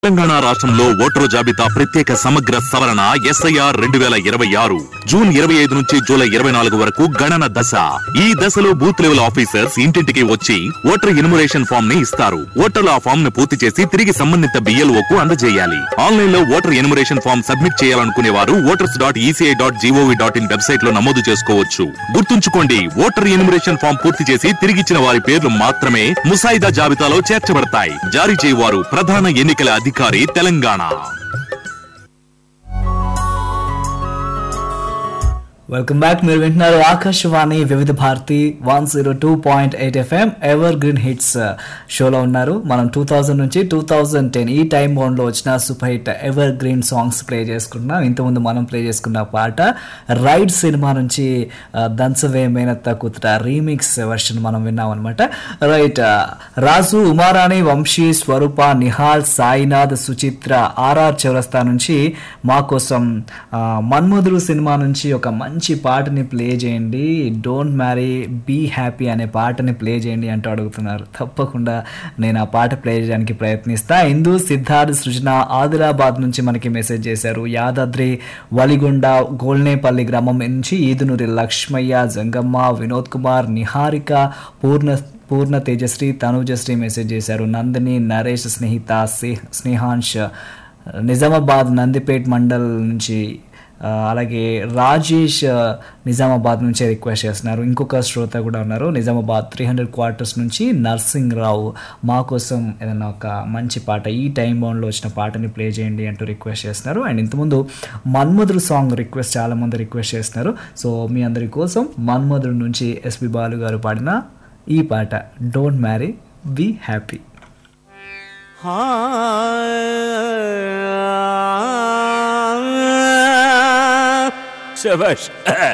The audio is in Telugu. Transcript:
తెలంగాణ రాష్ట్రంలో ఓటరు జాబితా ప్రత్యేక సమగ్ర సవరణ ఎస్ఐఆర్ రెండు వేల ఇరవై ఆరు జూన్ ఇరవై ఐదు నుంచి జూలై ఇరవై నాలుగు వరకు గణన దశ ఈ దశలో బూత్ లెవెల్ ఆఫీసర్స్ ఇంటింటికి వచ్చి ఓటర్ ఇన్మురేషన్ ఫామ్ ని ఇస్తారు ఓటర్లు ఆ ఫామ్ ను పూర్తి చేసి తిరిగి సంబంధిత బిఎల్ఓ కు అందజేయాలి ఆన్లైన్ లో ఓటర్ ఇన్మురేషన్ ఫామ్ సబ్మిట్ చేయాలనుకునే వారు voters dot ECI dot GOV dot in website లో నమోదు చేసుకోవచ్చు గుర్తుంచుకోండి ఓటర్ ఇన్మురేషన్ ఫామ్ పూర్తి చేసి తిరిగిచ్చిన వారి పేర్లు మాత్రమే ముసాయిదా జాబితాలో చేర్చబడతాయి జారీ చేయవారు ప్రధాన ఎన్నికల అధికారి తెలంగాణ వెల్కమ్ బ్యాక్ మీరు వింటున్నారు Akashvani Vividh Bharati one zero two point eight FM ever green hits షోలో ఉన్నారు మనం టూ థౌజండ్ నుంచి టూ థౌజండ్ టెన్ ఈ టైం బౌండ్లో వచ్చిన super hit ever green songs play చేసుకున్నాం ఇంతకుముందు మనం ప్లే చేసుకున్న పాట రైడ్ సినిమా నుంచి ఆ, దంచవే మేనత్త కూతుట రీమిక్స్ వెర్షన్ మనం విన్నాం అనమాట రైట్ రాజు ఉమారాణి వంశీ స్వరూప నిహాల్ సాయినాథ్ సుచిత్ర ఆర్ఆర్ చౌరస్తా నుంచి మా కోసం ఆ, మన్మధురు సినిమా నుంచి ఒక మంచి పాటని ప్లే చేయండి డోంట్ మ్యారీ బీ హ్యాపీ అనే పాటని ప్లే చేయండి అంటూ అడుగుతున్నారు తప్పకుండా నేను ఆ పాట ప్లే చేయడానికి ప్రయత్నిస్తా హిందూ సిద్ధార్థ్ సృజన ఆదిలాబాద్ నుంచి మనకి మెసేజ్ చేశారు యాదాద్రి వలిగొండ గోల్నేపల్లి గ్రామం నుంచి ఈదునూరి లక్ష్మయ్య జంగమ్మ వినోద్ కుమార్ నిహారిక పూర్ణ పూర్ణ తేజశ్రీ తనుజశ్రీ మెసేజ్ చేశారు నందిని నరేష్ స్నేహిత స్నే- స్నేహాంశ్ నిజామాబాద్ నందిపేట్ మండల్ నుంచి ఆ, అలాగే రాజేష్ ఆ, నిజామాబాద్ నుంచి రిక్వెస్ట్ చేస్తున్నారు ఇంకొక శ్రోత కూడా ఉన్నారు నిజామాబాద్ త్రీ హండ్రెడ్ క్వార్టర్స్ నుంచి నర్సింగ్ రావు మా కోసం ఏదైనా ఒక మంచి పాట ఈ టైం బౌండ్లో వచ్చిన పాటని ప్లే చేయండి అంటూ రిక్వెస్ట్ చేస్తున్నారు అండ్ ఇంతకుముందు మన్మధుడు సాంగ్ రిక్వెస్ట్ చాలామంది రిక్వెస్ట్ చేస్తున్నారు సో మీ అందరి కోసం మన్మధుడు నుంచి ఎస్పి బాలు గారు పాడిన ఈ పాట డోంట్ మ్యారీ బీ హ్యాపీ శభాష్